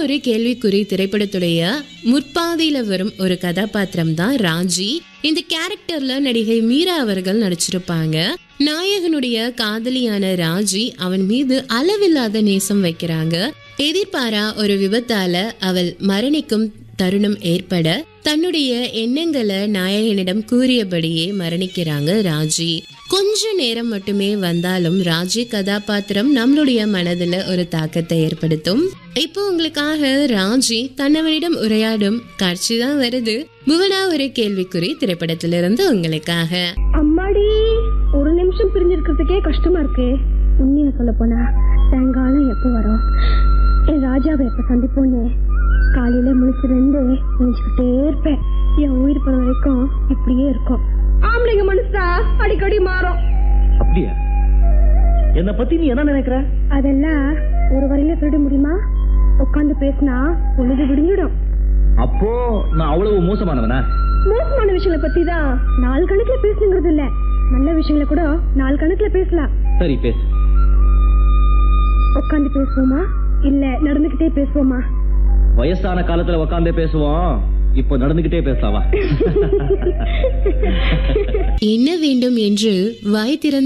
ஒரு கேள்விக்குறி திரைப்படத்துடைய முற்பாதையில வரும் ஒரு கதாபாத்திரம் தான் ராஜி இந்த கேரக்டர்ல நடிகை மீரா அவர்கள் நடிச்சிருப்பாங்க நாயகனுடைய காதலியான ராஜி அவன் மீது அளவில்லாத நேசம் வைக்கிறாங்க எதிர்பாரா ஒரு விபத்தால அவள் மரணிக்கும் தருணம் ஏற்பட தன்னுடைய எண்ணங்களை நாயகனிடம் கூறியபடியே மரணிக்கிறாங்க ராஜி கொஞ்ச நேரம் மட்டுமே வந்தாலும் ராஜி கதாபாத்திரம் நம்மளுடைய மனதுல ஒரு தாக்கத்தை ஏற்படுத்தும் இப்போ உங்களுக்காக ராஜி தன்னவனிடம் உரையாடும் காட்சி தான் வருது புவனா ஒரு கேள்விக்குறி திரைப்படத்திலிருந்து உங்களுக்காக அம்மாடி ஒரு நிமிஷம் பிரிஞ்சிருக்கிறதுக்கே கஷ்டமா இருக்கு உண்மையை சொல்ல போனா சாயங்காலம் எப்போ வரும் என் ராஜாவை எப்ப சந்திப்போன்னு காலையில முழிச்சிருந்து நினைச்சுக்கிட்டே இருப்பேன் என் உயிர் போற வரைக்கும் இப்படியே இருக்கும் ஆம்பளைங்க மனசா அடிக்கடி மாறும் அப்படியா என்னை பத்தி நீ என்ன நினைக்கிற அதெல்லாம் ஒரு வரையில திருட முடியுமா உட்காந்து பேசினா பொழுது விடிஞ்சிடும் அப்போ நான் அவ்வளவு மோசமானவனா மோசமான விஷயங்களை பத்தி தான் நாலு கணக்குல பேசணுங்கிறது இல்ல நல்ல விஷயங்களை கூட நாலு கணக்குல பேசலாம் சரி பேசு உட்காந்து பேசுவோமா இல்ல நடந்துகிட்டே பேசுவோமா வயசான காலத்துல உக்காந்தே பேசுவோம் இப்போ நடந்துகிட்டே பேசலாவா என்ன வேண்டும் என்று வாய் திறந்து